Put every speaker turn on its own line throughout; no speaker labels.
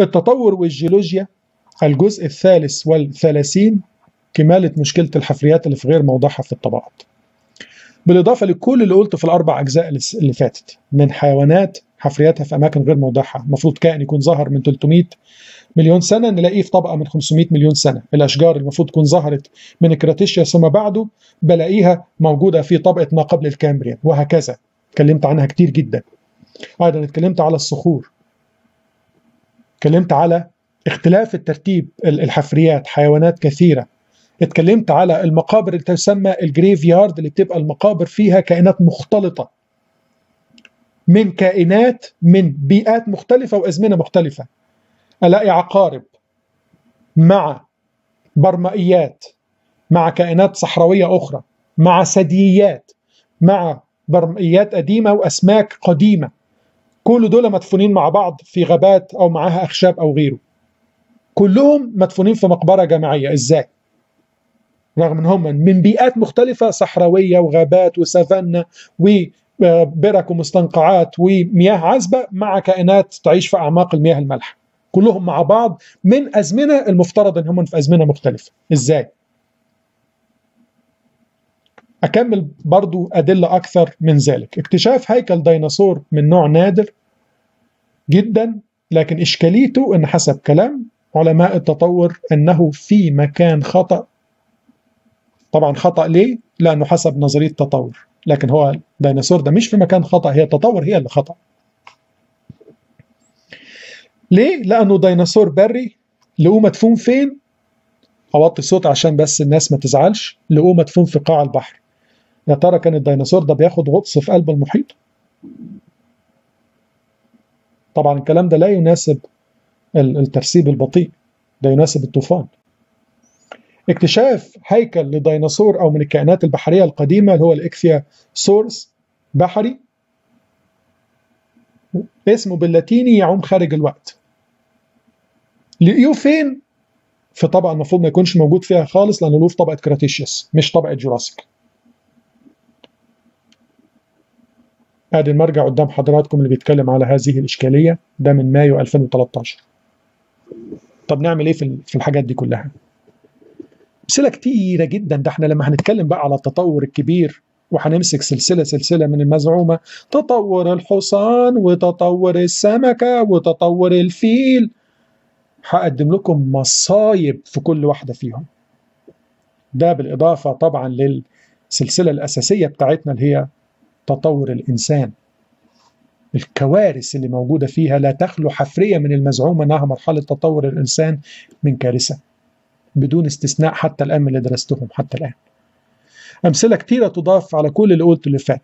التطور والجيولوجيا الجزء الثالث والثلاثين كمالة مشكلة الحفريات اللي في غير موضعها في الطبقات بالإضافة لكل اللي قلته في الأربع أجزاء اللي فاتت من حيوانات حفرياتها في أماكن غير موضعها المفروض كائن يكون ظهر من 300 مليون سنة نلاقيه في طبقة من 500 مليون سنة الأشجار المفروض تكون ظهرت من الكراتيشيا ثم بعده بلاقيها موجودة في طبقة ما قبل الكامبريان وهكذا اتكلمت عنها كتير جدا أيضا اتكلمت على الصخور اتكلمت على اختلاف الترتيب الحفريات حيوانات كثيرة اتكلمت على المقابر اللي تسمى الجريف يارد اللي بتبقى المقابر فيها كائنات مختلطة من كائنات من بيئات مختلفة وأزمنة مختلفة ألاقي عقارب مع برمائيات مع كائنات صحراوية أخرى مع ثدييات مع برمائيات قديمة وأسماك قديمة كل دول مدفونين مع بعض في غابات أو معاها أخشاب أو غيره كلهم مدفونين في مقبرة جماعية إزاي؟ رغم ان هم من بيئات مختلفة صحراوية وغابات وسافانا وبرك ومستنقعات ومياه عذبة مع كائنات تعيش في أعماق المياه المالحة كلهم مع بعض من أزمنة المفترض ان هم في أزمنة مختلفة إزاي؟ أكمل برضو أدلة أكثر من ذلك اكتشاف هيكل ديناصور من نوع نادر جدا لكن إشكاليته أن حسب كلام علماء التطور أنه في مكان خطأ طبعا خطأ ليه؟ لأنه حسب نظرية التطور لكن هو الديناصور ده مش في مكان خطأ هي التطور هي اللي خطأ ليه؟ لأنه ديناصور بري لقوه مدفون فين؟ أوطي الصوت عشان بس الناس ما تزعلش لقوه مدفون في قاع البحر يا ترى كان الديناصور ده بياخد غطس في قلب المحيط؟ طبعا الكلام ده لا يناسب الترسيب البطيء ده يناسب الطوفان اكتشاف هيكل لديناصور او من الكائنات البحريه القديمه اللي هو الاكثيا سورس بحري اسمه باللاتيني يعوم خارج الوقت لقيوه فين في طبقه المفروض ما يكونش موجود فيها خالص لانه له في طبقه كراتيشيوس مش طبقه جوراسيك ادي المرجع قدام حضراتكم اللي بيتكلم على هذه الاشكاليه ده من مايو 2013 طب نعمل ايه في الحاجات دي كلها امثله كتيره جدا ده احنا لما هنتكلم بقى على التطور الكبير وهنمسك سلسله سلسله من المزعومه تطور الحصان وتطور السمكه وتطور الفيل هقدم لكم مصايب في كل واحده فيهم ده بالاضافه طبعا للسلسله الاساسيه بتاعتنا اللي هي تطور الانسان الكوارث اللي موجوده فيها لا تخلو حفريه من المزعومه انها مرحله تطور الانسان من كارثه بدون استثناء حتى الآن من اللي درستهم حتى الآن أمثلة كثيرة تضاف على كل اللي قلته اللي فات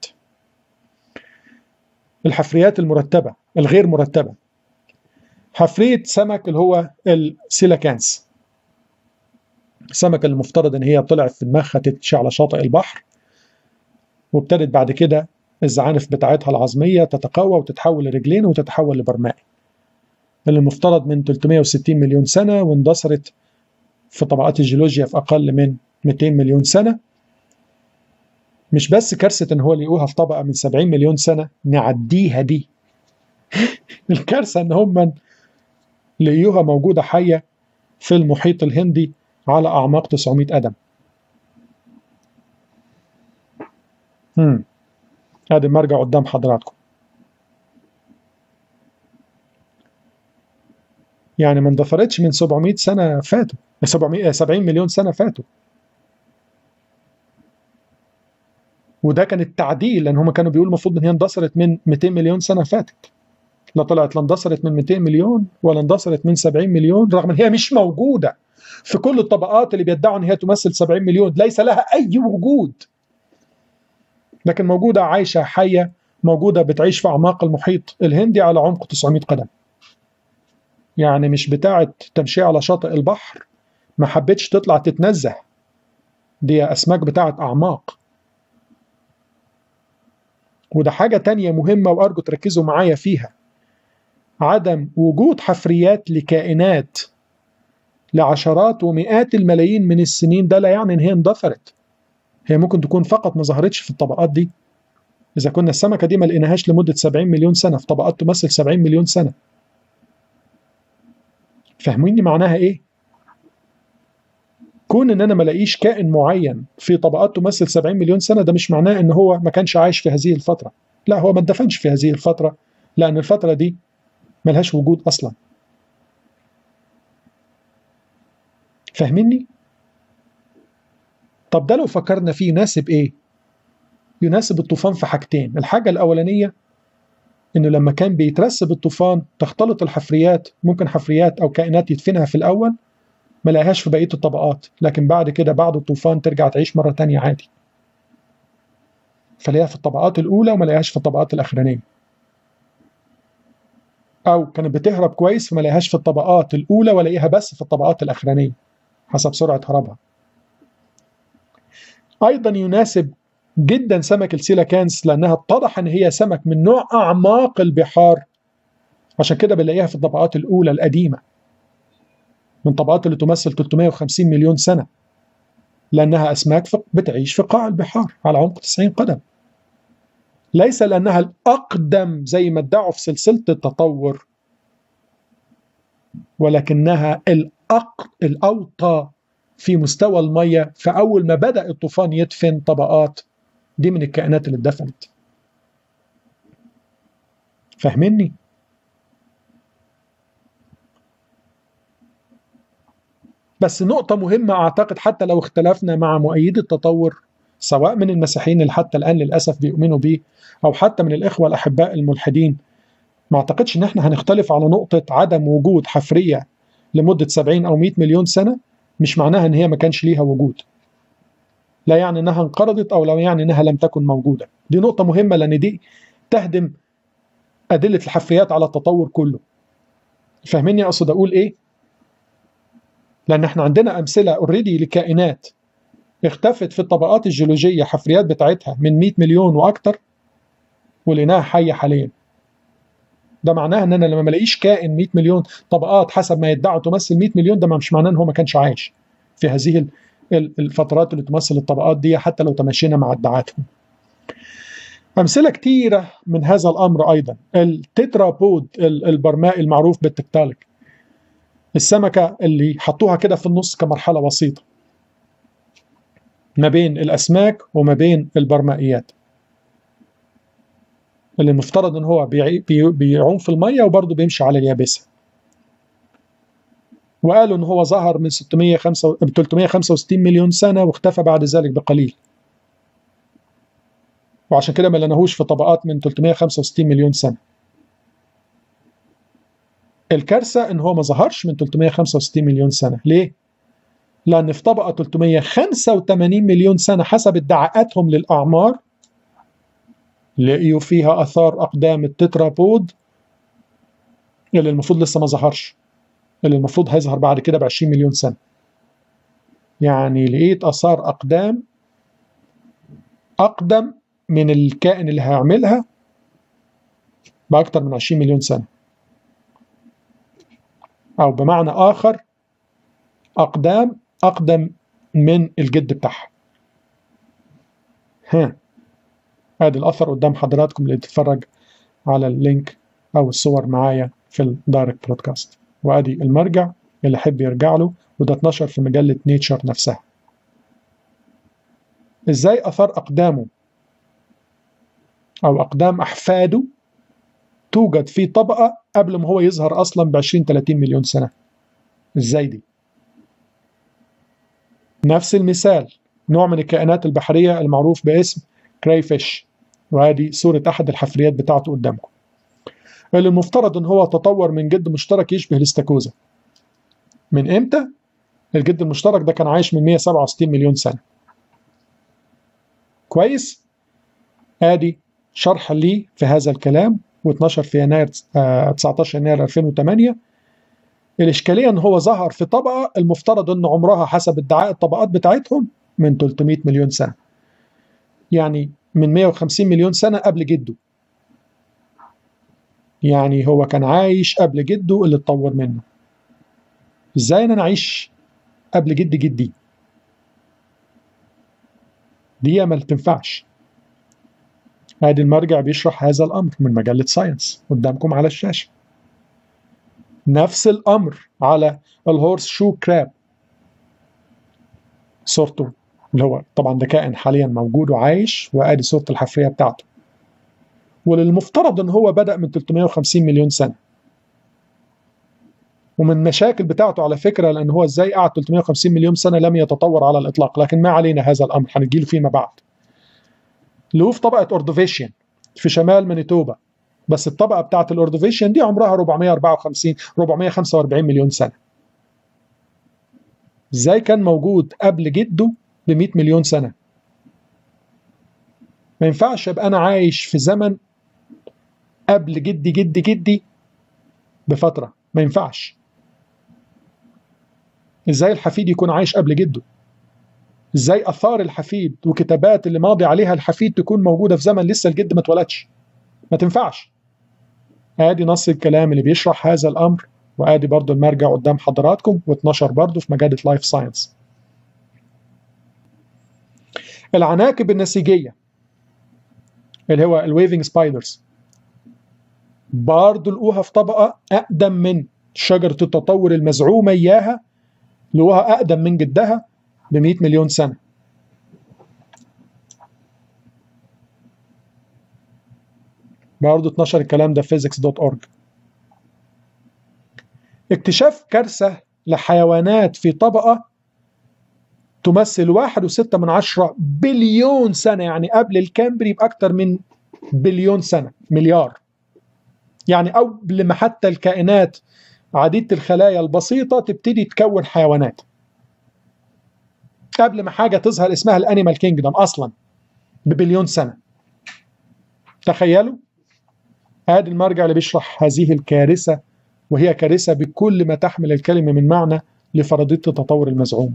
الحفريات المرتبة الغير مرتبة حفرية سمك اللي هو السيلاكانس السمكة المفترض ان هي طلعت في دماغها تتشي على شاطئ البحر وابتدت بعد كده الزعانف بتاعتها العظمية تتقوى وتتحول لرجلين وتتحول لبرمائي اللي المفترض من 360 مليون سنة واندثرت في طبقات الجيولوجيا في أقل من 200 مليون سنة مش بس كارثة إن هو لقوها في طبقة من 70 مليون سنة نعديها دي الكارثة إن هم لقيوها موجودة حية في المحيط الهندي على أعماق 900 قدم هم ادي المرجع قدام حضراتكم يعني ما اندثرتش من 700 سنة فاتوا 700 70 مليون سنة فاتوا وده كان التعديل لان هم كانوا بيقولوا المفروض ان هي اندثرت من 200 مليون سنه فاتت لا طلعت لا اندثرت من 200 مليون ولا اندثرت من 70 مليون رغم ان هي مش موجوده في كل الطبقات اللي بيدعوا ان هي تمثل 70 مليون ليس لها اي وجود لكن موجوده عايشه حيه موجوده بتعيش في اعماق المحيط الهندي على عمق 900 قدم يعني مش بتاعه تمشيه على شاطئ البحر ما حبتش تطلع تتنزه دي اسماك بتاعه اعماق وده حاجة تانية مهمة وأرجو تركزوا معايا فيها عدم وجود حفريات لكائنات لعشرات ومئات الملايين من السنين ده لا يعني إن هي اندثرت هي ممكن تكون فقط ما ظهرتش في الطبقات دي إذا كنا السمكة دي ما لقيناهاش لمدة 70 مليون سنة في طبقات تمثل 70 مليون سنة فاهميني معناها ايه كون ان انا ما الاقيش كائن معين في طبقات تمثل 70 مليون سنه ده مش معناه ان هو ما كانش عايش في هذه الفتره لا هو ما اتدفنش في هذه الفتره لان الفتره دي ملهاش وجود اصلا فاهميني طب ده لو فكرنا فيه يناسب ايه يناسب الطوفان في حاجتين الحاجه الاولانيه انه لما كان بيترسب الطوفان تختلط الحفريات ممكن حفريات او كائنات يدفنها في الاول ما لقاهاش في بقيه الطبقات لكن بعد كده بعد الطوفان ترجع تعيش مره تانية عادي فلاقيها في الطبقات الاولى وما لقاهاش في الطبقات الاخرانيه او كانت بتهرب كويس فما لقاهاش في الطبقات الاولى ولاقيها بس في الطبقات الاخرانيه حسب سرعه هربها ايضا يناسب جدا سمك السيلاكانس لانها اتضح ان هي سمك من نوع اعماق البحار عشان كده بنلاقيها في الطبقات الاولى القديمه من طبقات اللي تمثل 350 مليون سنه لانها اسماك بتعيش في قاع البحار على عمق 90 قدم ليس لانها الاقدم زي ما ادعوا في سلسله التطور ولكنها الأق... الاوطى في مستوى الميه فاول ما بدا الطوفان يدفن طبقات دي من الكائنات اللي اتدفنت فاهميني بس نقطة مهمة أعتقد حتى لو اختلفنا مع مؤيدي التطور سواء من المسيحيين اللي حتى الآن للأسف بيؤمنوا بيه أو حتى من الإخوة الأحباء الملحدين ما أعتقدش إن إحنا هنختلف على نقطة عدم وجود حفرية لمدة 70 أو 100 مليون سنة مش معناها إن هي ما كانش ليها وجود لا يعني انها انقرضت او لا يعني انها لم تكن موجوده دي نقطه مهمه لان دي تهدم ادله الحفريات على التطور كله فاهميني اقصد اقول ايه لان احنا عندنا امثله اوريدي لكائنات اختفت في الطبقات الجيولوجيه حفريات بتاعتها من 100 مليون واكتر ولقيناها حيه حاليا ده معناه ان انا لما ما الاقيش كائن 100 مليون طبقات حسب ما يدعوا تمثل 100 مليون ده مش معناه ان هو ما كانش عايش في هذه الفترات اللي تمثل الطبقات دي حتى لو تمشينا مع ادعاءاتهم أمثلة كتيرة من هذا الأمر أيضا التترابود البرمائي المعروف بالتكتالك السمكة اللي حطوها كده في النص كمرحلة وسيطة ما بين الأسماك وما بين البرمائيات اللي المفترض ان هو بيعوم في الميه وبرضه بيمشي على اليابسه وقالوا ان هو ظهر من 605 365 مليون سنه واختفى بعد ذلك بقليل وعشان كده ما لقيناهوش في طبقات من 365 مليون سنه الكارثه ان هو ما ظهرش من 365 مليون سنه ليه لان في طبقه 385 مليون سنه حسب ادعاءاتهم للاعمار لقيوا فيها اثار اقدام التترابود اللي المفروض لسه ما ظهرش اللي المفروض هيظهر بعد كده ب 20 مليون سنه يعني لقيت اثار اقدام اقدم من الكائن اللي هيعملها باكتر من 20 مليون سنه او بمعنى اخر اقدام اقدم من الجد بتاعها ها ادي الاثر قدام حضراتكم اللي تتفرج على اللينك او الصور معايا في الدايركت برودكاست وادي المرجع اللي يحب يرجع له وده اتنشر في مجله نيتشر نفسها ازاي اثار اقدامه او اقدام احفاده توجد في طبقه قبل ما هو يظهر اصلا ب 20 30 مليون سنه ازاي دي نفس المثال نوع من الكائنات البحريه المعروف باسم كرايفيش وهذه صورة أحد الحفريات بتاعته قدامكم اللي المفترض ان هو تطور من جد مشترك يشبه الاستاكوزا من امتى الجد المشترك ده كان عايش من 167 مليون سنه كويس ادي شرح لي في هذا الكلام و12 في يناير آه 19 يناير 2008 الاشكاليه ان هو ظهر في طبقه المفترض ان عمرها حسب ادعاء الطبقات بتاعتهم من 300 مليون سنه يعني من 150 مليون سنه قبل جده يعني هو كان عايش قبل جده اللي اتطور منه ازاي انا اعيش قبل جد جدي دي ما تنفعش ادي المرجع بيشرح هذا الامر من مجله ساينس قدامكم على الشاشه نفس الامر على الهورس شو كراب صورته اللي هو طبعا ده كائن حاليا موجود وعايش وادي صوره الحفريه بتاعته وللمفترض ان هو بدا من 350 مليون سنه ومن مشاكل بتاعته على فكره لان هو ازاي قعد 350 مليون سنه لم يتطور على الاطلاق لكن ما علينا هذا الامر هنجي له فيما بعد اللي هو في طبقه اوردوفيشيان في شمال مانيتوبا بس الطبقه بتاعه الاوردوفيشيان دي عمرها 454 445 مليون سنه ازاي كان موجود قبل جده ب 100 مليون سنه ما ينفعش ابقى انا عايش في زمن قبل جدي جدي جدي بفتره ما ينفعش ازاي الحفيد يكون عايش قبل جده ازاي اثار الحفيد وكتابات اللي ماضي عليها الحفيد تكون موجوده في زمن لسه الجد ما اتولدش ما تنفعش ادي نص الكلام اللي بيشرح هذا الامر وادي برضو المرجع قدام حضراتكم و12 برضو في مجله لايف ساينس العناكب النسيجيه اللي هو الويفنج سبايدرز برضو لقوها في طبقه اقدم من شجره التطور المزعومه اياها لقوها اقدم من جدها ب 100 مليون سنه برضه 12 الكلام ده physics.org اكتشاف كارثة لحيوانات في طبقة تمثل واحد وستة من عشرة بليون سنة يعني قبل الكامبري بأكثر من بليون سنة مليار يعني قبل ما حتى الكائنات عديدة الخلايا البسيطة تبتدي تكون حيوانات قبل ما حاجة تظهر اسمها الانيمال كينجدم أصلا ببليون سنة تخيلوا هذا المرجع اللي بيشرح هذه الكارثة وهي كارثة بكل ما تحمل الكلمة من معنى لفرضية التطور المزعوم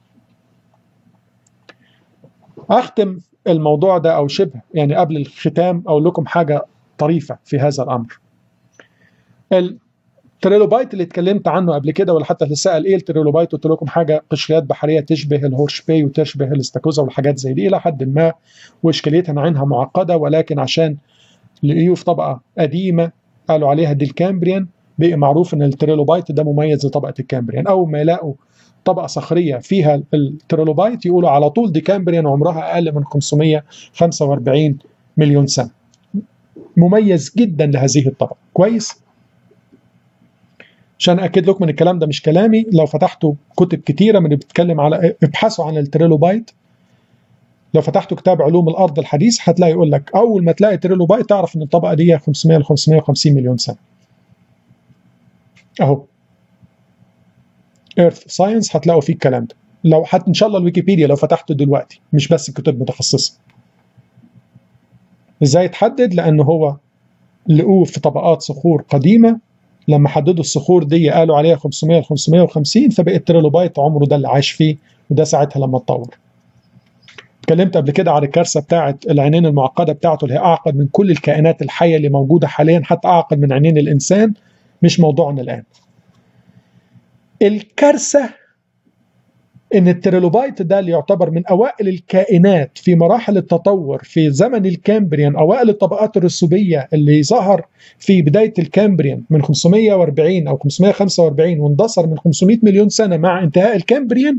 أختم الموضوع ده أو شبه يعني قبل الختام أقول لكم حاجة طريفة في هذا الأمر التريلوبايت اللي اتكلمت عنه قبل كده ولا حتى اللي سأل ايه التريلوبايت قلت لكم حاجة قشريات بحرية تشبه الهورشبي وتشبه الاستاكوزا والحاجات زي دي إلى حد ما وإشكاليتها عينها معقدة ولكن عشان لقيوه في طبقة قديمة قالوا عليها دي الكامبريان بقي معروف ان التريلوبايت ده مميز لطبقة الكامبريان اول ما يلاقوا طبقة صخرية فيها التريلوبايت يقولوا على طول دي كامبريان وعمرها اقل من 545 مليون سنة مميز جدا لهذه الطبقة كويس عشان اكد لكم ان الكلام ده مش كلامي لو فتحتوا كتب كتيره من اللي بتتكلم على ابحثوا عن التريلوبايت لو فتحتوا كتاب علوم الارض الحديث هتلاقي يقول لك اول ما تلاقي تريلوبايت تعرف ان الطبقه دي 500 ل 550 مليون سنه اهو ايرث ساينس هتلاقوا فيه الكلام ده لو حتى ان شاء الله الويكيبيديا لو فتحته دلوقتي مش بس كتب متخصصه ازاي تحدد لان هو لقوه في طبقات صخور قديمه لما حددوا الصخور دي قالوا عليها 500 ل 550 فبقى التريلوبايت عمره ده اللي عاش فيه وده ساعتها لما اتطور اتكلمت قبل كده عن الكارثه بتاعه العينين المعقده بتاعته اللي هي اعقد من كل الكائنات الحيه اللي موجوده حاليا حتى اعقد من عينين الانسان مش موضوعنا الان الكارثه ان التريلوبايت ده اللي يعتبر من اوائل الكائنات في مراحل التطور في زمن الكامبريان اوائل الطبقات الرسوبيه اللي ظهر في بدايه الكامبريان من 540 او 545 واندثر من 500 مليون سنه مع انتهاء الكامبريان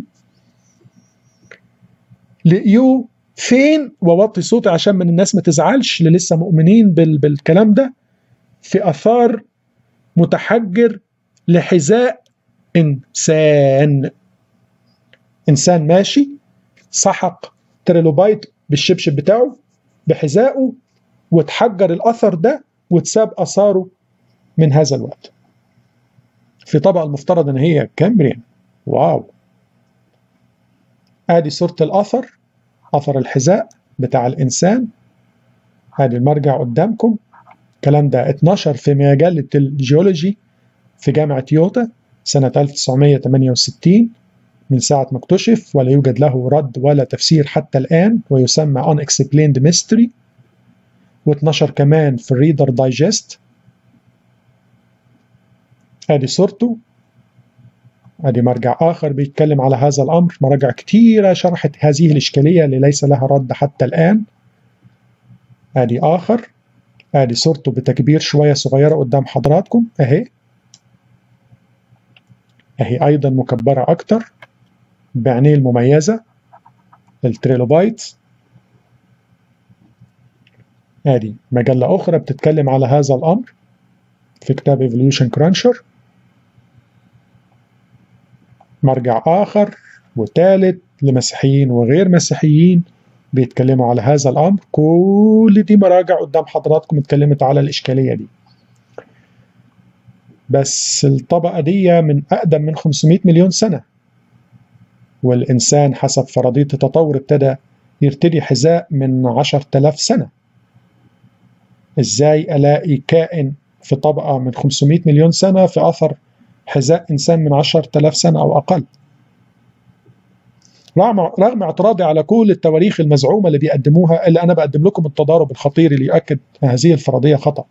لقيوه فين ووطي صوتي عشان من الناس ما تزعلش اللي لسه مؤمنين بال بالكلام ده في اثار متحجر لحذاء انسان انسان ماشي سحق تريلوبايت بالشبشب بتاعه بحذائه وتحجر الاثر ده وتساب اثاره من هذا الوقت في طبقه المفترض ان هي كامبريان واو ادي صورة الاثر اثر الحذاء بتاع الانسان ادي المرجع قدامكم الكلام ده اتنشر في مجلة الجيولوجي في جامعة يوتا سنة 1968 من ساعة ما اكتشف ولا يوجد له رد ولا تفسير حتى الآن ويسمى Unexplained Mystery واتنشر كمان في الريدر دايجست ادي صورته ادي مرجع اخر بيتكلم على هذا الامر مراجع كتيره شرحت هذه الاشكاليه اللي ليس لها رد حتى الان ادي اخر ادي صورته بتكبير شويه صغيره قدام حضراتكم اهي اهي ايضا مكبرة اكتر بعينيه المميزة التريلوبايت ادي مجلة اخرى بتتكلم على هذا الامر في كتاب Evolution Cruncher مرجع آخر وثالث لمسيحيين وغير مسيحيين بيتكلموا على هذا الأمر كل دي مراجع قدام حضراتكم اتكلمت على الإشكالية دي بس الطبقة دي من أقدم من 500 مليون سنة والإنسان حسب فرضية التطور ابتدى يرتدي حذاء من 10000 سنة إزاي ألاقي كائن في طبقة من 500 مليون سنة في أثر حذاء إنسان من 10000 سنة أو أقل رغم اعتراضي على كل التواريخ المزعومة اللي بيقدموها اللي أنا بقدم لكم التضارب الخطير اللي يؤكد هذه الفرضية خطأ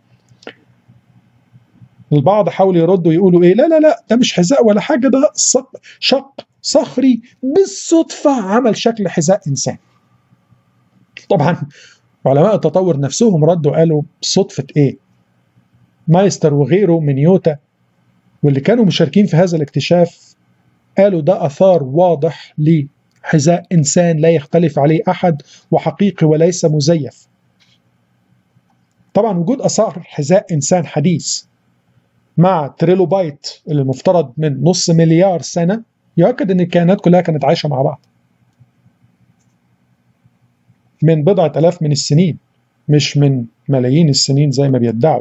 البعض حاولوا يردوا يقولوا ايه لا لا لا ده مش حذاء ولا حاجه ده شق صخري بالصدفه عمل شكل حذاء انسان طبعا علماء التطور نفسهم ردوا قالوا صدفه ايه مايستر وغيره من يوتا واللي كانوا مشاركين في هذا الاكتشاف قالوا ده اثار واضح لحذاء انسان لا يختلف عليه احد وحقيقي وليس مزيف طبعا وجود اثار حذاء انسان حديث مع تريلوبايت اللي المفترض من نص مليار سنة يؤكد أن الكائنات كلها كانت عايشة مع بعض من بضعة ألاف من السنين مش من ملايين السنين زي ما بيدعوا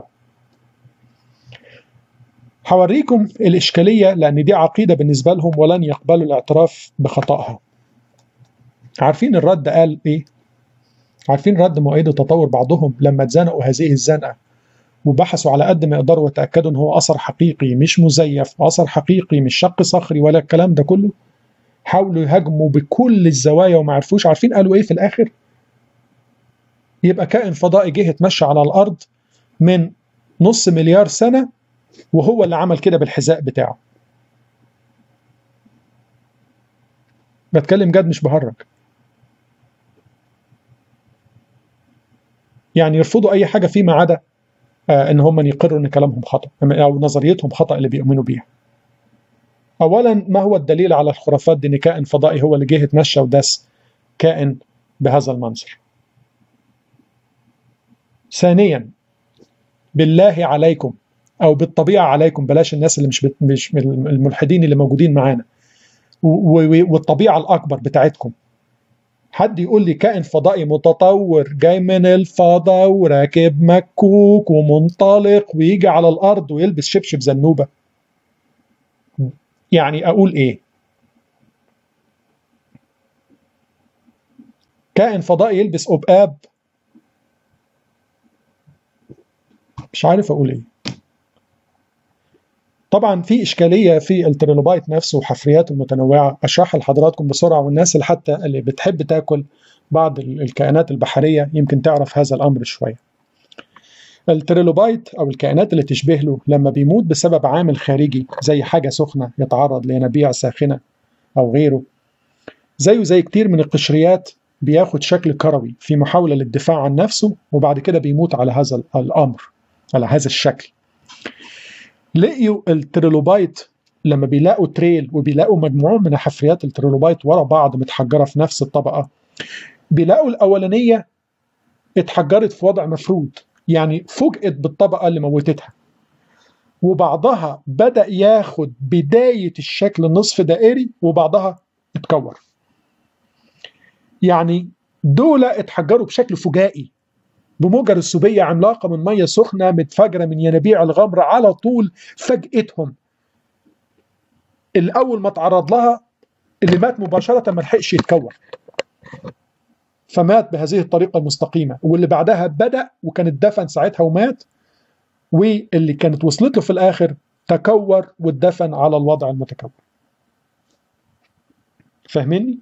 هوريكم الإشكالية لأن دي عقيدة بالنسبة لهم ولن يقبلوا الاعتراف بخطأها عارفين الرد قال إيه؟ عارفين رد مؤيد التطور بعضهم لما اتزنقوا هذه الزنقة وبحثوا على قد ما يقدروا وتأكدوا ان هو اثر حقيقي مش مزيف اثر حقيقي مش شق صخري ولا الكلام ده كله حاولوا يهاجموا بكل الزوايا وما عرفوش عارفين قالوا ايه في الاخر يبقى كائن فضائي جه اتمشى على الارض من نص مليار سنه وهو اللي عمل كده بالحذاء بتاعه بتكلم جد مش بهرج يعني يرفضوا اي حاجه فيما عدا آه ان هم يقروا ان كلامهم خطا او نظريتهم خطا اللي بيؤمنوا بيها اولا ما هو الدليل على الخرافات دي ان كائن فضائي هو اللي جه اتمشى وداس كائن بهذا المنظر ثانيا بالله عليكم او بالطبيعه عليكم بلاش الناس اللي مش, مش الملحدين اللي موجودين معانا والطبيعه الاكبر بتاعتكم حد يقول لي كائن فضائي متطور جاي من الفضاء وراكب مكوك ومنطلق ويجي على الارض ويلبس شبشب زنوبه يعني اقول ايه كائن فضائي يلبس قبقاب مش عارف اقول ايه طبعا في اشكاليه في التريلوبايت نفسه وحفرياته المتنوعه اشرحها لحضراتكم بسرعه والناس اللي حتى اللي بتحب تاكل بعض الكائنات البحريه يمكن تعرف هذا الامر شويه. التريلوبايت او الكائنات اللي تشبه له لما بيموت بسبب عامل خارجي زي حاجه سخنه يتعرض لينابيع ساخنه او غيره زيه زي كتير من القشريات بياخد شكل كروي في محاوله للدفاع عن نفسه وبعد كده بيموت على هذا الامر على هذا الشكل. لقيوا التريلوبايت لما بيلاقوا تريل وبيلاقوا مجموعة من حفريات التريلوبايت ورا بعض متحجرة في نفس الطبقة بيلاقوا الأولانية اتحجرت في وضع مفروض يعني فوجئت بالطبقة اللي موتتها وبعضها بدأ ياخد بداية الشكل النصف دائري وبعضها اتكور يعني دول اتحجروا بشكل فجائي بموجة رسوبية عملاقة من مية سخنة متفجرة من ينابيع الغمر على طول فجأتهم الأول ما تعرض لها اللي مات مباشرة ما لحقش يتكور فمات بهذه الطريقة المستقيمة واللي بعدها بدأ وكان اتدفن ساعتها ومات واللي كانت وصلت له في الآخر تكور واتدفن على الوضع المتكور فاهميني؟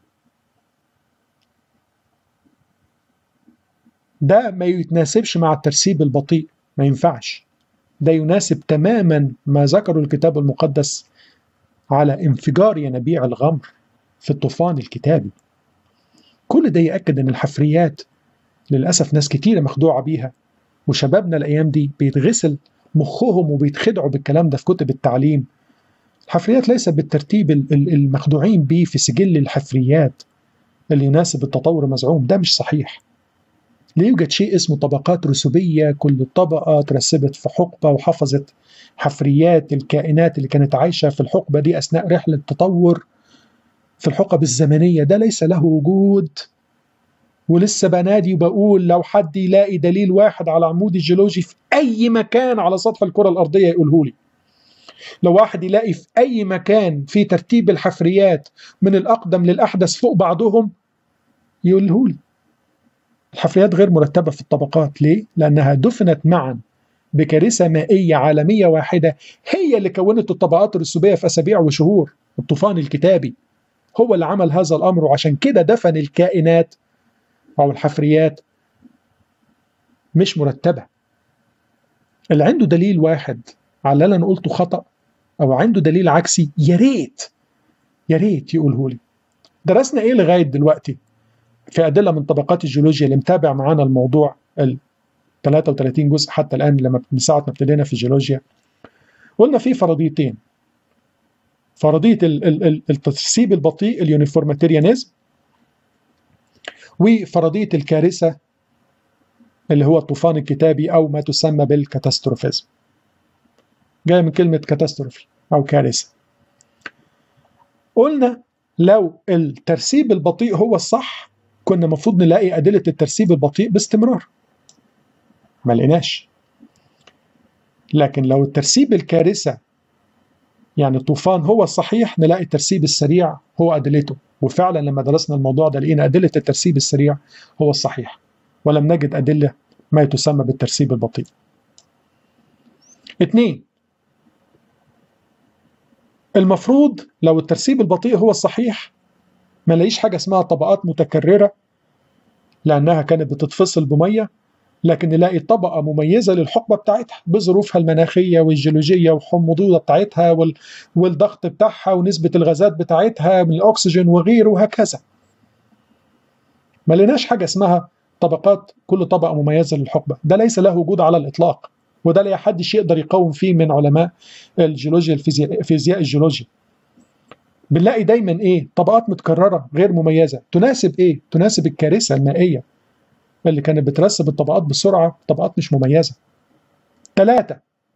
ده ما يتناسبش مع الترسيب البطيء ما ينفعش ده يناسب تماما ما ذكره الكتاب المقدس على انفجار ينابيع الغمر في الطوفان الكتابي كل ده يأكد أن الحفريات للأسف ناس كتيرة مخدوعة بيها وشبابنا الأيام دي بيتغسل مخهم وبيتخدعوا بالكلام ده في كتب التعليم الحفريات ليست بالترتيب المخدوعين به في سجل الحفريات اللي يناسب التطور المزعوم ده مش صحيح لا يوجد شيء اسمه طبقات رسوبية كل طبقة ترسبت في حقبة وحفظت حفريات الكائنات اللي كانت عايشة في الحقبة دي أثناء رحلة التطور في الحقب الزمنية ده ليس له وجود ولسه بنادي وبقول لو حد يلاقي دليل واحد على عمود الجيولوجي في أي مكان على سطح الكرة الأرضية يقوله لي لو واحد يلاقي في أي مكان في ترتيب الحفريات من الأقدم للأحدث فوق بعضهم يقوله لي الحفريات غير مرتبة في الطبقات ليه؟ لأنها دفنت معا بكارثة مائية عالمية واحدة هي اللي كونت الطبقات الرسوبية في أسابيع وشهور الطوفان الكتابي هو اللي عمل هذا الأمر وعشان كده دفن الكائنات أو الحفريات مش مرتبة اللي عنده دليل واحد على اللي أنا قلته خطأ أو عنده دليل عكسي يا ريت يا ريت يقوله لي درسنا إيه لغاية دلوقتي في أدلة من طبقات الجيولوجيا اللي متابع معانا الموضوع ال 33 جزء حتى الآن لما من ساعة ما ابتدينا في الجيولوجيا قلنا في فرضيتين فرضية الترسيب البطيء اليونيفورماتيريانيزم وفرضية الكارثة اللي هو الطوفان الكتابي أو ما تسمى بالكاتاستروفيزم جاي من كلمة كاتاستروفي أو كارثة قلنا لو الترسيب البطيء هو الصح كنا المفروض نلاقي أدلة الترسيب البطيء باستمرار ما لقيناش لكن لو الترسيب الكارثة يعني الطوفان هو الصحيح نلاقي الترسيب السريع هو أدلته وفعلا لما درسنا الموضوع ده لقينا أدلة الترسيب السريع هو الصحيح ولم نجد أدلة ما تسمى بالترسيب البطيء اثنين المفروض لو الترسيب البطيء هو الصحيح ما نلاقيش حاجة اسمها طبقات متكررة لأنها كانت بتتفصل بمية لكن نلاقي طبقة مميزة للحقبة بتاعتها بظروفها المناخية والجيولوجية والحموضية بتاعتها وال... والضغط بتاعها ونسبة الغازات بتاعتها من الأكسجين وغيره وهكذا ما لناش حاجة اسمها طبقات كل طبقة مميزة للحقبة ده ليس له وجود على الإطلاق وده لا حدش يقدر يقاوم فيه من علماء الجيولوجيا الفيزياء فيزياء الجيولوجيا بنلاقي دايما ايه طبقات متكرره غير مميزه تناسب ايه تناسب الكارثه المائيه اللي كانت بترسب الطبقات بسرعه طبقات مش مميزه ثلاثة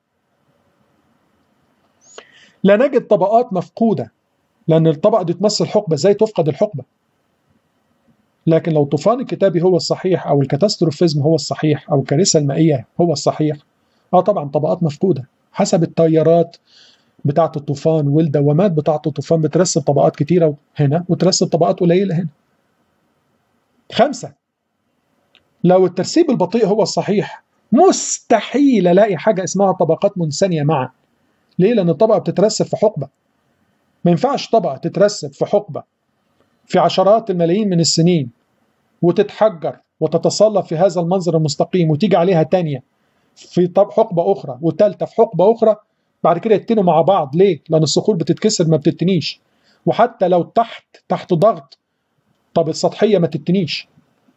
لا نجد طبقات مفقودة لأن الطبقة دي تمثل حقبة ازاي تفقد الحقبة لكن لو طوفان الكتابي هو الصحيح أو الكاتاستروفيزم هو الصحيح أو الكارثة المائية هو الصحيح اه طبعا طبقات مفقودة حسب التيارات بتاعة الطوفان والدوامات بتاعة الطوفان بترسب طبقات كتيرة هنا وترسب طبقات قليلة هنا خمسة لو الترسيب البطيء هو الصحيح مستحيل الاقي حاجه اسمها طبقات منثنيه معا ليه لان الطبقه بتترسب في حقبه ما ينفعش طبقه تترسب في حقبه في عشرات الملايين من السنين وتتحجر وتتصلب في هذا المنظر المستقيم وتيجي عليها تانية في طب حقبة أخرى وتالتة في حقبة أخرى بعد كده يتنوا مع بعض ليه؟ لأن الصخور بتتكسر ما بتتنيش وحتى لو تحت تحت ضغط طب السطحية ما تتنيش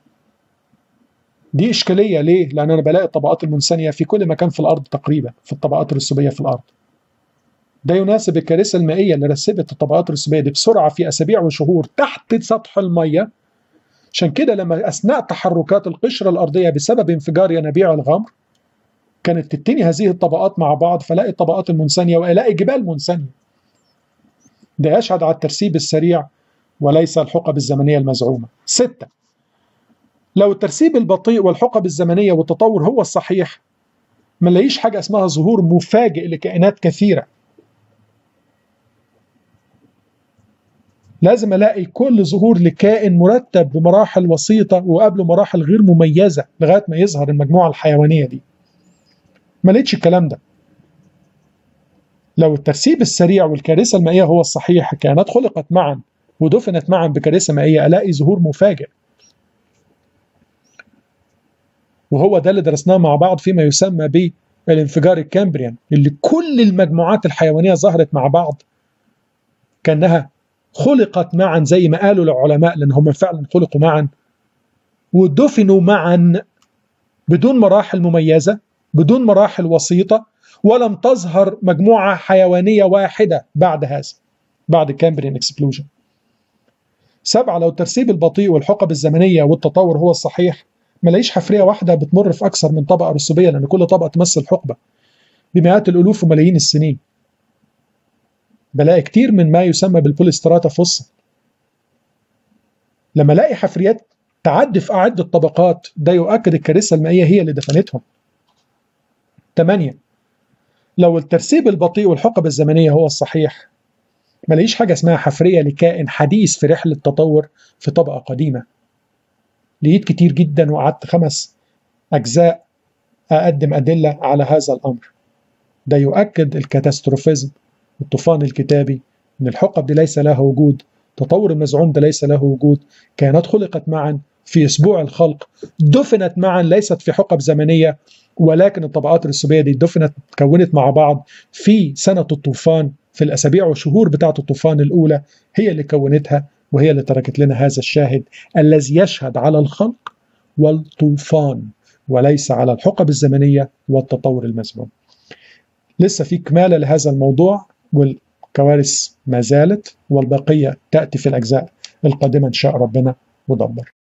دي إشكالية ليه؟ لأن أنا بلاقي الطبقات المنثنية في كل مكان في الأرض تقريبا في الطبقات الرسوبية في الأرض ده يناسب الكارثة المائية اللي رسبت الطبقات الرسوبية دي بسرعة في أسابيع وشهور تحت سطح المية عشان كده لما أثناء تحركات القشرة الأرضية بسبب انفجار ينابيع الغمر كانت تتني هذه الطبقات مع بعض فلاقي الطبقات المنثنية وألاقي جبال منثنية ده يشهد على الترسيب السريع وليس الحقب الزمنية المزعومة ستة لو الترسيب البطيء والحقب الزمنية والتطور هو الصحيح ما نلاقيش حاجة اسمها ظهور مفاجئ لكائنات كثيرة لازم الاقي كل ظهور لكائن مرتب بمراحل وسيطه وقبله مراحل غير مميزه لغايه ما يظهر المجموعه الحيوانيه دي. ما لقيتش الكلام ده. لو الترسيب السريع والكارثه المائيه هو الصحيح كائنات خلقت معا ودفنت معا بكارثه مائيه الاقي ظهور مفاجئ. وهو ده اللي درسناه مع بعض فيما يسمى بالانفجار الكامبريان اللي كل المجموعات الحيوانيه ظهرت مع بعض كانها خلقت معا زي ما قالوا العلماء لان هم فعلا خلقوا معا ودفنوا معا بدون مراحل مميزه بدون مراحل وسيطه ولم تظهر مجموعة حيوانية واحدة بعد هذا بعد كامبريان اكسبلوجن سبعة لو الترسيب البطيء والحقب الزمنية والتطور هو الصحيح ما لاقيش حفرية واحدة بتمر في أكثر من طبقة رسوبية لأن كل طبقة تمثل حقبة بمئات الألوف وملايين السنين بلاقي كتير من ما يسمى بالبوليستراتا فوسا لما الاقي حفريات تعدي في عدة طبقات ده يؤكد الكارثة المائية هي اللي دفنتهم 8 لو الترسيب البطيء والحقب الزمنية هو الصحيح ما لاقيش حاجة اسمها حفرية لكائن حديث في رحلة تطور في طبقة قديمة لقيت كتير جدا وقعدت خمس أجزاء أقدم أدلة على هذا الأمر ده يؤكد الكاتاستروفيزم الطوفان الكتابي ان الحقب دي ليس لها وجود تطور المزعوم ده ليس له وجود كائنات خلقت معا في اسبوع الخلق دفنت معا ليست في حقب زمنيه ولكن الطبقات الرسوبيه دي دفنت تكونت مع بعض في سنه الطوفان في الاسابيع والشهور بتاعه الطوفان الاولى هي اللي كونتها وهي اللي تركت لنا هذا الشاهد الذي يشهد على الخلق والطوفان وليس على الحقب الزمنيه والتطور المزعوم. لسه في كماله لهذا الموضوع والكوارث ما زالت والبقية تأتي في الأجزاء القادمة إن شاء ربنا ودبر